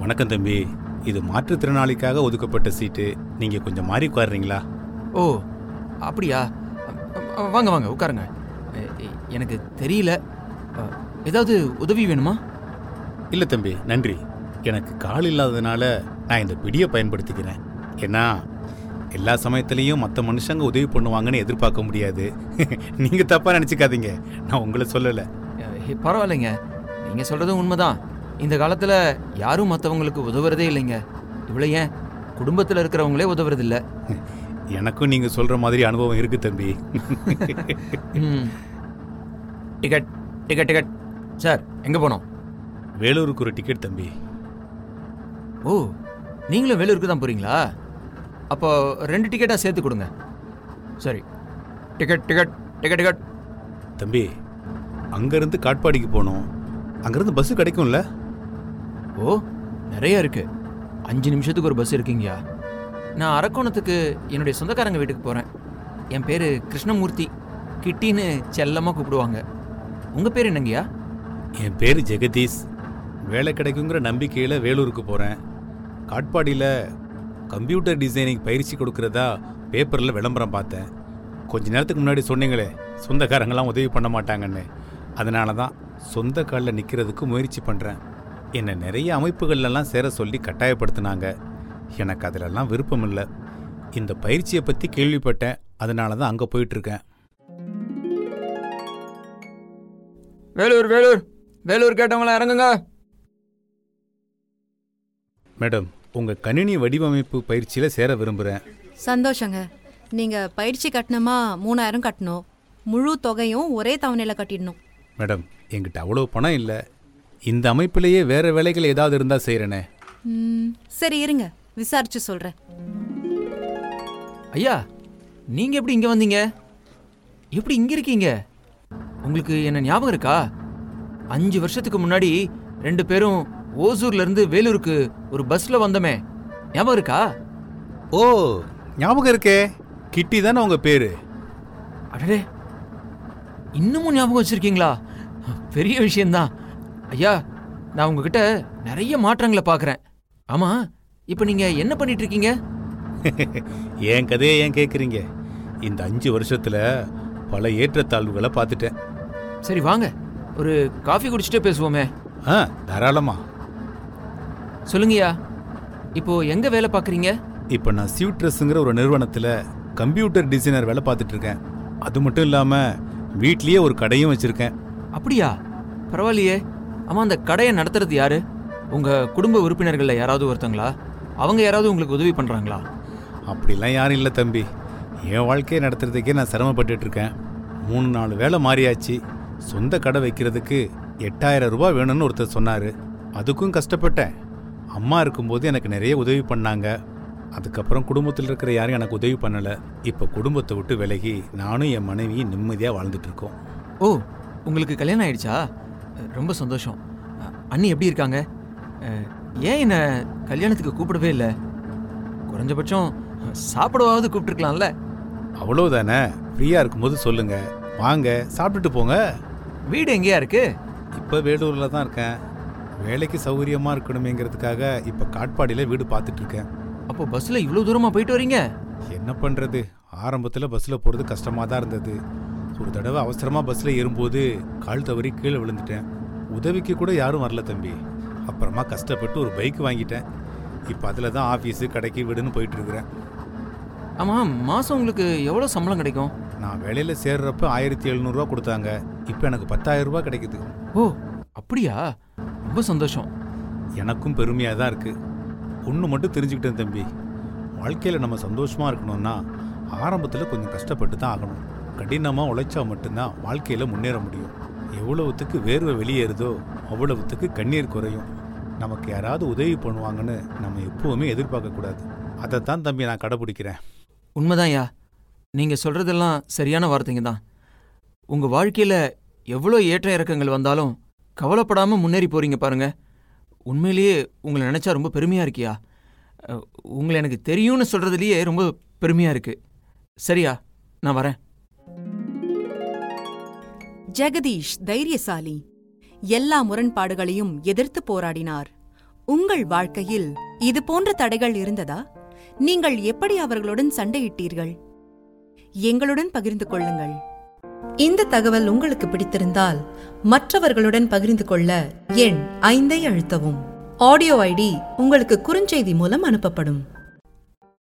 வணக்கம் தம்பி இது மாற்றுத்திறனாளிக்காக ஒதுக்கப்பட்ட சீட்டு நீங்க கொஞ்சம் மாறி உட்காருறீங்களா ஓ அப்படியா அ, அ, வாங்க வாங்க உட்காருங்க எ, எ, எனக்கு தெரியல அ, ஏதாவது உதவி வேணுமா இல்ல தம்பி நன்றி எனக்கு கால் இல்லாததுனால நான் இந்த பிடியை பயன்படுத்திக்கிறேன் ஏன்னா எல்லா சமயத்திலையும் மற்ற மனுஷங்க உதவி பண்ணுவாங்கன்னு எதிர்பார்க்க முடியாது நீங்க தப்பா நினைச்சுக்காதீங்க நான் உங்களை சொல்லலை அ, பரவாயில்லைங்க நீங்கள் சொல்கிறதும் உண்மைதான் இந்த காலத்தில் யாரும் மற்றவங்களுக்கு உதவுறதே இல்லைங்க இவ்வளோ ஏன் குடும்பத்தில் இருக்கிறவங்களே உதவுறதில்ல எனக்கும் நீங்க சொல்ற மாதிரி அனுபவம் இருக்கு தம்பி ம். டிக்கெட் டிக்கெட் டிக்கெட் சார் எங்கே போனோம் வேலூருக்கு ஒரு டிக்கெட் தம்பி ஓ நீங்களும் வேலூருக்கு தான் போகிறீங்களா அப்போ ரெண்டு டிக்கெட்டாக சேர்த்து கொடுங்க சரி டிக்கெட் டிக்கெட் டிக்கெட் டிக்கெட் தம்பி அங்கேருந்து காட்பாடிக்கு போகணும் அங்கேருந்து பஸ்ஸு கிடைக்கும்ல ஓ நிறைய இருக்கு அஞ்சு நிமிஷத்துக்கு ஒரு பஸ் இருக்குங்கய்யா நான் அரக்கோணத்துக்கு என்னுடைய சொந்தக்காரங்க வீட்டுக்கு போகிறேன் என் பேர் கிருஷ்ணமூர்த்தி கிட்டின்னு செல்லமாக கூப்பிடுவாங்க உங்கள் பேர் என்னங்கய்யா என் பேர் ஜெகதீஷ் வேலை கிடைக்குங்கிற நம்பிக்கையில் வேலூருக்கு போகிறேன் காட்பாடியில் கம்ப்யூட்டர் டிசைனிங் பயிற்சி கொடுக்கறதா பேப்பரில் விளம்பரம் பார்த்தேன் கொஞ்ச நேரத்துக்கு முன்னாடி சொன்னீங்களே சொந்தக்காரங்களாம் உதவி பண்ண மாட்டாங்கன்னு அதனால தான் சொந்த காலில் நிற்கிறதுக்கு முயற்சி பண்ணுறேன் என்னை நிறைய அமைப்புகள்லாம் சேர சொல்லி கட்டாயப்படுத்தினாங்க எனக்கு அதிலெல்லாம் விருப்பம் இல்லை இந்த பயிற்சியை பற்றி கேள்விப்பட்டேன் அதனால தான் அங்கே போயிட்டுருக்கேன் வேலூர் வேலூர் வேலூர் கேட்டவங்கள இறங்குங்க மேடம் உங்கள் கணினி வடிவமைப்பு பயிற்சியில் சேர விரும்புகிறேன் சந்தோஷங்க நீங்க பயிற்சி கட்டணமா மூணாயிரம் கட்டணும் முழு தொகையும் ஒரே தவணையில கட்டிடணும் மேடம் என்கிட்ட அவ்வளோ பணம் இல்லை இந்த அமைப்பிலேயே வேற வேலைகள் ஏதாவது இருந்தால் செய்கிறேனே ம், சரி இருங்க விசாரிச்சு சொல்றேன் ஐயா நீங்கள் எப்படி இங்கே வந்தீங்க எப்படி இங்கே இருக்கீங்க உங்களுக்கு என்ன ஞாபகம் இருக்கா அஞ்சு வருஷத்துக்கு முன்னாடி ரெண்டு பேரும் ஓசூர்ல இருந்து வேலூருக்கு ஒரு பஸ்ல வந்தோமே ஞாபகம் இருக்கா ஓ ஞாபகம் இருக்கே கிட்டி தானே உங்கள் பேர் அடடே இன்னமும் ஞாபகம் வச்சிருக்கீங்களா பெரிய விஷயம்தான் ஐயா நான் உங்ககிட்ட நிறைய மாற்றங்களை பார்க்குறேன் ஆமா இப்போ நீங்க என்ன பண்ணிட்டு இருக்கீங்க என் கதையை ஏன் கேட்குறீங்க இந்த அஞ்சு வருஷத்தில் பல ஏற்றத்தாழ்வுகளை பார்த்துட்டேன் சரி வாங்க ஒரு காஃபி குடிச்சிட்டே பேசுவோமே ஆ தாராளமா சொல்லுங்கய்யா இப்போ எங்க வேலை பார்க்குறீங்க இப்போ நான் சியூட்ரஸ்ங்கிற ஒரு நிறுவனத்தில் கம்ப்யூட்டர் டிசைனர் வேலை பார்த்துட்டு இருக்கேன் அது மட்டும் இல்லாமல் வீட்லேயே ஒரு கடையும் வச்சுருக்கேன் அப்படியா பரவாயில்லையே ஆமா அந்த கடையை நடத்துறது யாரு உங்க குடும்ப உறுப்பினர்கள்ல யாராவது ஒருத்தங்களா அவங்க யாராவது உங்களுக்கு உதவி பண்றாங்களா அப்படிலாம் யாரும் இல்லை தம்பி என் வாழ்க்கையை நடத்துறதுக்கே நான் சிரமப்பட்டுட்டு இருக்கேன் மூணு நாலு வேலை மாறியாச்சு சொந்த கடை வைக்கிறதுக்கு எட்டாயிரம் ரூபாய் வேணும்னு ஒருத்தர் சொன்னார் அதுக்கும் கஷ்டப்பட்டேன் அம்மா இருக்கும்போது எனக்கு நிறைய உதவி பண்ணாங்க அதுக்கப்புறம் குடும்பத்தில் இருக்கிற யாரும் எனக்கு உதவி பண்ணலை இப்போ குடும்பத்தை விட்டு விலகி நானும் என் மனைவியும் நிம்மதியாக வாழ்ந்துட்டு இருக்கோம் ஓ உங்களுக்கு கல்யாணம் ஆயிடுச்சா அஹ், ரொம்ப சந்தோஷம் அஹ், அண்ணி எப்படி இருக்காங்க அஹ், ஏன் என்ன கல்யாணத்துக்கு கூப்பிடவே இல்லை குறைஞ்சபட்சம் அஹ், சாப்பிடவாவது கூப்பிட்டுருக்கலாம்ல அவ்வளோதானே ஃப்ரீயாக இருக்கும்போது சொல்லுங்க வாங்க சாப்பிட்டுட்டு போங்க வீடு எங்கேயா இருக்கு இப்போ வேலூரில் தான் இருக்கேன் வேலைக்கு சௌகரியமாக இருக்கணுமேங்கிறதுக்காக இப்போ காட்பாடியில் வீடு பார்த்துட்டு இருக்கேன் அப்போ பஸ்ல இவ்வளவு தூரமா போயிட்டு வரீங்க என்ன பண்ணுறது ஆரம்பத்தில் பஸ்ஸில் போகிறது கஷ்டமாக தான் இருந்தது ஒரு தடவை அவசரமாக பஸ்ஸில் ஏறும்போது கால் தவறி கீழே விழுந்துட்டேன் உதவிக்கு கூட யாரும் வரல தம்பி அப்புறமா கஷ்டப்பட்டு ஒரு பைக் வாங்கிட்டேன் இப்போ அதில் தான் ஆஃபீஸு கடைக்கு வீடுன்னு போயிட்டு இருக்கிறேன் ஆமா மாசம் உங்களுக்கு எவ்வளவு சம்பளம் கிடைக்கும் நான் வேலையில் சேர்றப்ப ஆயிரத்தி எழுநூறுவா கொடுத்தாங்க இப்போ எனக்கு பத்தாயிரம் ரூபாய் கிடைக்குது ஓ அப்படியா ரொம்ப சந்தோஷம் எனக்கும் பெருமையாக தான் இருக்குது ஒன்று மட்டும் தெரிஞ்சுக்கிட்டேன் தம்பி வாழ்க்கையில் நம்ம சந்தோஷமாக இருக்கணும்னா ஆரம்பத்தில் கொஞ்சம் கஷ்டப்பட்டு தான் ஆகணும் கடினமாக உழைச்சா மட்டும்தான் வாழ்க்கையில் முன்னேற முடியும் எவ்வளவுத்துக்கு வேர்வை வெளியேறுதோ அவ்வளவுத்துக்கு கண்ணீர் குறையும் நமக்கு யாராவது உதவி பண்ணுவாங்கன்னு நம்ம எப்பவுமே எதிர்பார்க்கக்கூடாது அதை தான் தம்பி நான் கடைப்பிடிக்கிறேன் உண்மைதான்யா நீங்க சொல்றதெல்லாம் சரியான வார்த்தைங்க தான் உங்க வாழ்க்கையில எவ்வளோ ஏற்ற இறக்கங்கள் வந்தாலும் கவலைப்படாம முன்னேறி போறீங்க பாருங்க உண்மையிலேயே உங்களை நினைச்சா ரொம்ப பெருமையா இருக்கியா அஹ், உங்களை எனக்கு தெரியும்னு சொல்றதுலயே ரொம்ப பெருமையா இருக்கு சரியா நான் வரேன் ஜெகதீஷ் தைரியசாலி எல்லா முரண்பாடுகளையும் எதிர்த்து போராடினார் உங்கள் வாழ்க்கையில் இது போன்ற தடைகள் இருந்ததா நீங்கள் எப்படி அவர்களுடன் சண்டையிட்டீர்கள் எங்களுடன் பகிர்ந்து கொள்ளுங்கள் இந்த தகவல் உங்களுக்கு பிடித்திருந்தால் மற்றவர்களுடன் பகிர்ந்து கொள்ள எண் ஐந்தை அழுத்தவும் ஆடியோ ஐடி உங்களுக்கு குறுஞ்செய்தி மூலம் அனுப்பப்படும்